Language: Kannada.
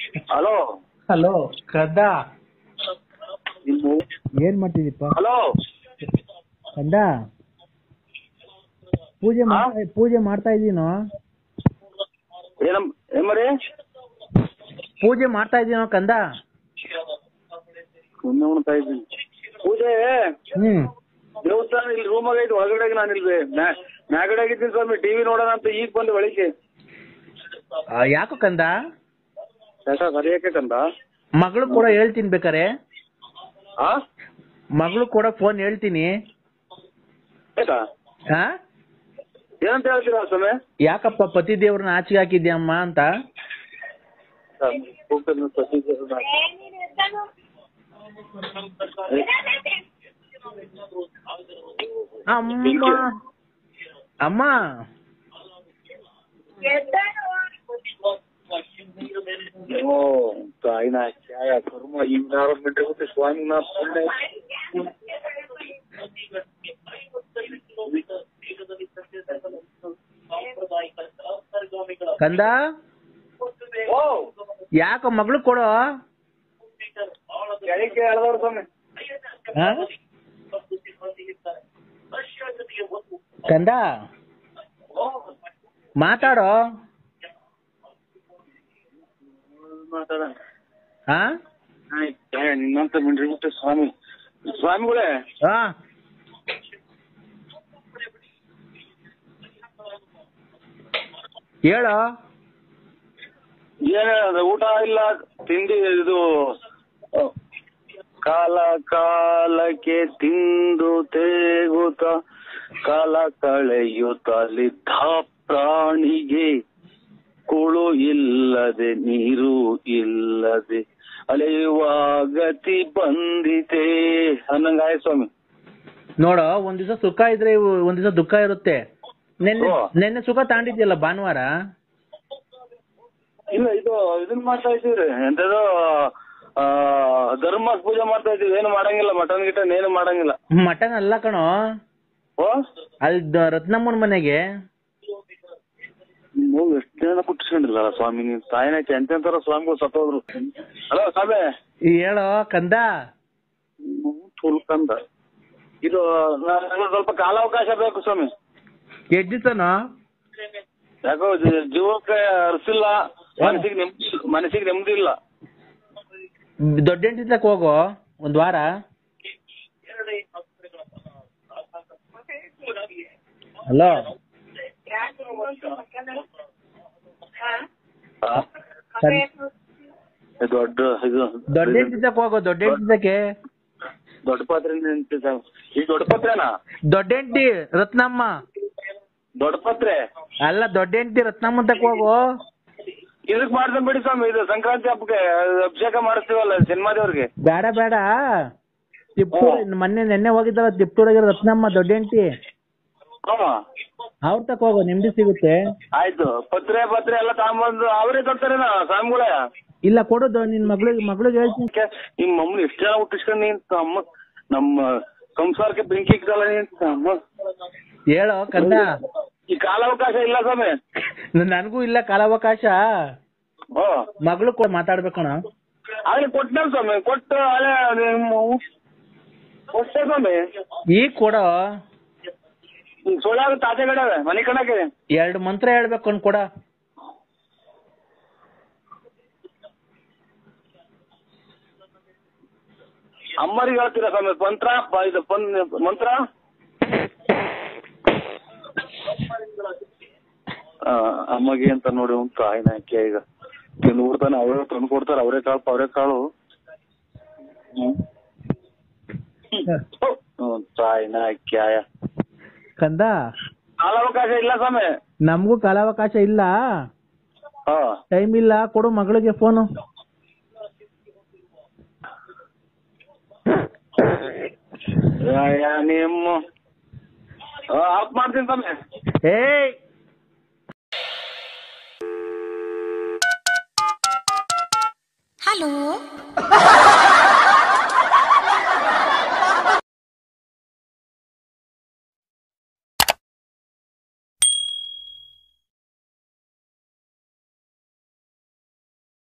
ಹಲೋ ಹಲೋ ಕಂದ ನಿಮ್ಮ ಏನ್ ಮಾಡ್ತಿದ್ದೀಪ್ಪ ಹಲೋ ಕಂದ ಪೂಜೆ ಮಾಡ್ತಾ ಪೂಜೆ ಮಾಡ್ತಾ ಇದೀನೋ ಏನಮ್ ಏಮರಿ ಪೂಜೆ ಮಾಡ್ತಾ ಇದೀನೋ ಕಂದ ಸುಮ್ಮನೆ ಉಣ್ತಾ ಇದ್ದೀನಿ ಪೂಜೆ ಹ್ಮ್ ದೇವಸ್ಥಾನ ಇಲ್ಲಿ ರೂಮಾಗ ಐತಿ ಒಳಗಡೆ ನಾನು ಇಲ್ಲಿ ಮ್ಯಾ- ಮ್ಯಾಗಡೆ ಆಗಿದ್ದೀನಿ ಸ್ವಾಮಿ ಟಿವಿ ನೋಡೋಣ ಅಂತ ಈಗ ಬಂದು ಬೆಳಿಗ್ಗೆ ಆ, ಯಾಕೋ ಕಂದ ಯಾಕ ಸರಿಯಾಕೆ ಕಂದ ಮಗಳು ಕೂಡ ಹೇಳ್ತೀನಿ ಬೇಕಾರೆ ಆ ಮಗಳು ಕೂಡ ಫೋನ್ ಹೇಳ್ತೀನಿ ಆಯ್ತಾ ಹಾ ಏನಂತ ಹೇಳ್ತೀರಾ ಸ್ವಾಮಿ ಯಾಕಪ್ಪ ಪತಿ ದೇವ್ರನ್ನ ಆಚೆಗೆ ಹಾಕಿದ್ಯಮ್ಮ ಅಂತ ಅಮ್ಮ ಅಮ್ಮ ಓ ತಾಯಿನ ಛಾಯ ಕರ್ಮ ಇನ್ನಾರು ಬಿಟ್ಟರೆ ಗೊತ್ತೆ ಸ್ವಾಮಿನ ಪುಣ್ಯ ಕಂದ ಓ ಯಾಕೋ ಮಗಳು ಕೊಡು ಕೆಳಗೆ ಎಳ್ದವ್ರು ಸ್ವಾಮಿ ಹಾ? ಕಂದ ಮಾತಾಡೋ ಮಾತಾಡೋಣ ಹಾ ಆಯ್ತ್ ಛಾಯ ನಿನ್ನಂತ ಮಿಂಡ್ರಿ ಬಿಟ್ಟು ಸ್ವಾಮಿ ಸ್ವಾಮಿಗಳೇ ಹಾ ಹೇಳೋ ಏನ ಊಟ ಇಲ್ಲ ತಿಂಡಿ ಇದು ಅ, ಕಾಲ ಕಾಲಕ್ಕೆ ತಿಂದು ತೇಗುತ್ತ ಕಾಲ ಕಳೆಯುತ್ತಲಿದ್ದ ಪ್ರಾಣಿಗೆ ಕುಳು ಇಲ್ಲದೆ ನೀರು ಇಲ್ಲದೆ ಅಲೆಯುವ ಗತಿ ಬಂದಿತೆ ಅನ್ನಂಗಾಯ ಸ್ವಾಮಿ ನೋಡೋ ಒಂದ್ ದಿವಸ ಸುಖ ಇದ್ರೆ ಇವು- ಒಂದ್ ದಿವಸ ದುಃಖ ಇರುತ್ತೆ ನಿನ್ನೆ ಓ. ನಿನ್ನೆ ಸುಖ ತಾಂಡಿದ್ಯಲ್ಲ ಭಾನುವಾರ ಇಲ್ಲ ಇದು ಇದನ್ನ ಮಾಡ್ತಾ ಇದೀವ್ರಿ ಎಂತದು ಆ ಧರ್ಮ ಪೂಜೆ ಮಾಡ್ತಾ ಇದೀವಿ ಏನು ಮಾಡಂಗಿಲ್ಲ ಮಟನ್ ಗಿಟನ್ ಏನು ಮಾಡಂಗಿಲ್ಲ ಮಟನ್ ಅಲ್ಲ ಕಣೋ ಓ ಅಲ್ಲಿ ದ- ರತ್ನಮ್ಮನ ಮನೆಗೆ ನೀವು ಎಷ್ಟು ಜನ ಪುಟ್ಟಿಸ್ಕೊಂಡಿಲ್ಲ ಸ್ವಾಮಿ ನೀವು ತಾಯಿನಾಯ್ತು ಎಂತೆಂತಾರ ಸ್ವಾಮಿಗಳು ಸತ್ತೋದ್ರು ಹಲೋ ಸ್ವಾಮಿ ಹೇಳೋ ಕಂದ ತುಲ್ಕಂದ ಇದು ನನಗೆ ಸ್ವಲ್ಪ ಕಾಲಾವಕಾಶ ಬೇಕು ಸ್ವಾಮಿ ಎಷ್ಟ್ ದಿವಸನೋ ಯಾಕೋ ಜೀ- ಜೀವಕ್ಕೆ ಅರ್ಸಿಲ್ಲ ಮನಸ್ಸಿಗೆ ನೆಮ್ಮದಿ ಮನಸ್ಸಿಗೆ ನೆಮ್ಮದಿ ಇಲ್ಲ ದೊಡ್ಡ ಹೆಂಡತಿ ಹೋಗೋ ಒಂದ್ ವಾರ ಹಲೋ ಆ? ಇದು ದೊಡ್ಡ ಇದು ದೊಡ್ಡ ಹೆಂಡತಿ ಹೋಗೋ ದೊಡ್ಡ ಹೆಂಡತಿಗೆ ದೊಡ್ಡ ಪಾತ್ರೆ ನಿಂತಿದ್ದ ಈ ದೊಡ್ಡ ಪಾತ್ರೆನಾ ದೊಡ್ಡ ಹೆಂಡತಿ ರತ್ನಮ್ಮ ದೊಡ್ಡ ಪಾತ್ರೆ ಅಲ್ಲ ದೊಡ್ಡ ಹೆಂಡತಿ ರತ್ನಮ್ಮ ತಕ ಹೋಗು ಇದಕ್ ಮಾಡ್ತಾನೆ ಬಿಡಿ ಸ್ವಾಮಿ ಇದು ಸಂಕ್ರಾಂತಿ ಹಬ್ಬಕ್ಕೆ ಅಭಿಷೇಕ ಮಾಡಿಸ್ತೀವಲ್ಲ ಸಿನಿಮಾದವ್ರಿಗೆ ಬೇಡ ಬೇಡ ತಿಪ್ಟೂರ್ ಮೊನ್ನೆ ನೆನ್ನೆ ಹೋಗಿದ್ದಲ್ಲ ತಿಪ್ಟೂರಾಗಿರೋ ರತ್ನಮ್ಮ ದೊಡ್ಡ ಹೆಂಡತಿ ಹಾ ಅವ್ರ ತಕ ಹೋಗು ನೆಮ್ಮದಿ ಸಿಗುತ್ತೆ ಆಯ್ತು ಪತ್ರೆ ಪತ್ರೆ ಎಲ್ಲ ತಗೊಂಬಂದು ಅವರೇ ಕೊಡ್ತಾರೇನ ಸ್ವಾಮಿಗಳೇ ಇಲ್ಲ ಕೊಡೋದು ನಿನ್ ಮಗಳಿಗೆ ಮಗಳಿಗೆ ಹೇಳ್ತೀನಿ ಕೆ- ನಿಮ್ಮ ಮಮ್ಮನ ಎಷ್ಟು ಜನ ಹುಟ್ಟಿಸ್ಕೊಂಡು ನೀನ್ ಅಮ್ಮ ನಮ್ಮ ಸಂಸಾರಕ್ಕೆ ಬೆಂಕಿ ಇಕ್ಕಲ್ಲ ನೀನ್ ಅಮ್ಮ ಹೇಳೋ ಕಂದ ಈ ಕಾಲಾವಕಾಶ ಇಲ್ಲ ಸ್ವಾಮಿ ನನಗೂ ಇಲ್ಲ ಕಾಲಾವಕಾಶ ಓ ಮಗಳು ಕೂಡ ಮಾತಾಡ್ಬೇಕಣ ಆಗ್ಲೇ ಕೊಟ್ಟನ ಸ್ವಾಮಿ ಕೊಟ್ಟು ಅಲ್ಲೇ ನಿಮ್ಮ ಕೊಟ್ಟೆ ಸ್ವಾಮಿ ಈಗ ಕೊಡೋ ಸೊಳ್ಳೆ ತಾಜಾ ಕಡೆ ಮನೆ ಕಣಕ್ಕೆ ಎರಡು ಮಂತ್ರ ಹೇಳ್ಬೇಕು ಅನ್ ಕೊಡ ಅಮ್ಮರಿಗೆ ಹೇಳ್ತೀರಾ ಸ್ವಾಮಿ ಮಂತ್ರ ಪ- ಇದು ಪನ್ ಮಂತ್ರ ಆ, ಅಮ್ಮಗೆ ಅಂತ ನೋಡಿ ಒಂದು ತಾಯಿನ ಹಾಕಿ ಈಗ ತಿಂದು ಬಿಡ್ತಾನೆ ಅವರೇ ತಂದು ಕೊಡ್ತಾರೆ ಅವರೇ ಕಾಳು ಅವರೇ ಕಾಳು ಹ್ಮ್ ಹ್ಮ್, ತಾಯಿನ ಹಾಕ್ಯಾಯ ಕಂದ ಕಾಲಾವಕಾಶ ಇಲ್ಲ ಸ್ವಾಮಿ ನಮಗೂ ಕಾಲಾವಕಾಶ ಇಲ್ಲ ಹಾ ಟೈಮ್ ಇಲ್ಲ ಕೊಡು ಮಗಳಿಗೆ ಫೋನು ಯಾ- ಯಾ- ನಿಮ್ಮ ಆಫ್ ಮಾಡ್ತೀನಿ ಸ್ವಾಮಿ ಏಯ್